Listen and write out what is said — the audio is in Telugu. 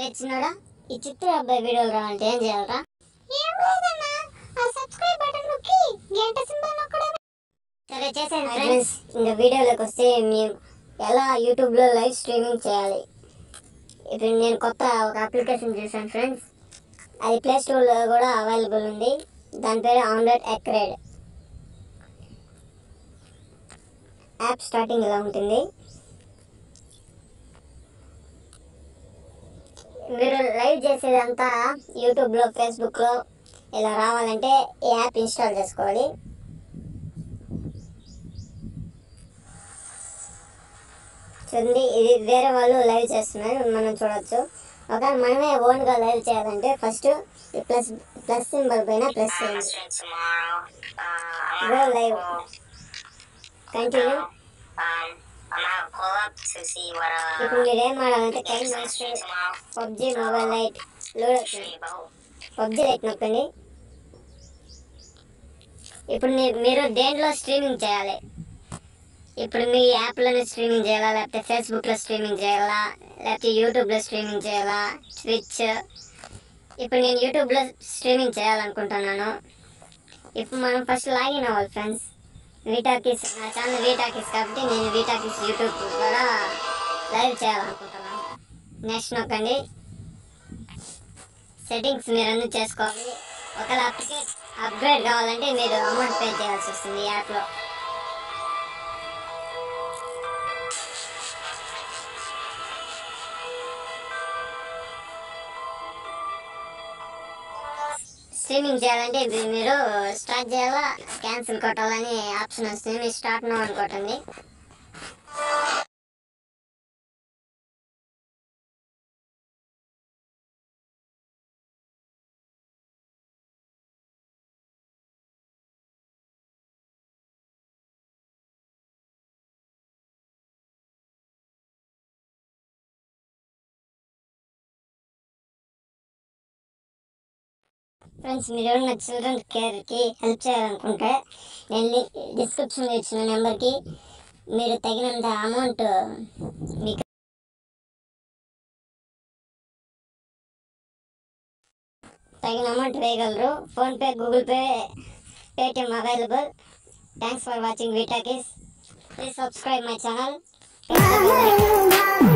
చిన్నడా ఈ చిత్ర అబ్బాయి వీడియోలు రావాలంటే ఏం చేయాలరా ఏం లేదన్నా ఆ సబ్స్క్రైబ్ బటన్ నొక్కి గంట సింబల్ నొక్కడమే సరే చేసాను ఫ్రెండ్స్ ఇంకా వీడియోలోకి వస్తే మేము ఎలా యూట్యూబ్లో లైవ్ స్ట్రీమింగ్ చేయాలి ఇప్పుడు నేను కొత్త ఒక అప్లికేషన్ చూసాను ఫ్రెండ్స్ అది ప్లే స్టోర్లో కూడా అవైలబుల్ ఉంది దాని పేరు ఆమ్లెట్ ఎక్రేడ్ యాప్ స్టార్టింగ్ ఇలా ఉంటుంది మీరు లైవ్ చేసేదంతా యూట్యూబ్లో ఫేస్బుక్లో ఇలా రావాలంటే ఈ యాప్ ఇన్స్టాల్ చేసుకోవాలి చూడండి ఇది వేరే వాళ్ళు లైవ్ చేస్తున్నారు మనం చూడొచ్చు ఒకవేళ మనమే ఓన్గా లైవ్ చేయాలంటే ఫస్ట్ ఈ ప్లస్ ప్లస్ సింబల్ పైన ప్లస్ I'm చేయండి stream tomorrow. Uh, I'm Go gonna live. pull, continue um, I'm gonna pull up to see what uh ఇప్పుడు మీరు ఏం ఆడాలంటే కైన్ games I'm master stream tomorrow. PUBG mobile lite ludo Stream both. PUBG lite నొక్కండి ఇప్పుడు మీ- మీరు దేంట్లో స్ట్రీమింగ్ చేయాలి ఇప్పుడు మీ యాప్లోనే స్ట్రీమింగ్ చేయాలా లేకపోతే ఫేస్బుక్లో స్ట్రీమింగ్ చేయాలా లేకపోతే యూట్యూబ్లో స్ట్రీమింగ్ చేయాలా ట్విచ్ ఇప్పుడు నేను యూట్యూబ్లో స్ట్రీమింగ్ చేయాలనుకుంటున్నాను ఇప్పుడు మనం ఫస్ట్ లాగిన్ అవ్వాలి ఫ్రెండ్స్ వీటాకిస్ నా ఛానల్ వీటాకిస్ కాబట్టి నేను వీటాకిస్ యూట్యూబ్ ద్వారా లైవ్ చేయాలనుకుంటున్నాను నెక్స్ట్ నొక్కండి సెట్టింగ్స్ మీరు అన్ని చేసుకోవాలి ఒకవేళ అప్డేట్ అప్గ్రేడ్ కావాలంటే మీరు అమౌంట్ పే చేయాల్సి వస్తుంది ఈ యాప్లో స్ట్రీమింగ్ చేయాలంటే ఇప్పుడు మీరు స్టార్ట్ చేయాలా క్యాన్సిల్ కొట్టాలని ఆప్షన్ వస్తుంది మీరు స్టార్ట్ నో అని కొట్టండి ఫ్రెండ్స్ మీరు ఎవరైనా చిల్డ్రన్ కేర్కి హెల్ప్ చేయాలనుకుంటే నేను డిస్క్రిప్షన్లో ఇచ్చిన నెంబర్కి మీరు తగినంత అమౌంట్ మీకు తగిన అమౌంట్ వేయగలరు PhonePe Google Pay Paytm available thanks for watching వీటాకిస్ ప్లీజ్ సబ్స్క్రైబ్ మై ఛానల్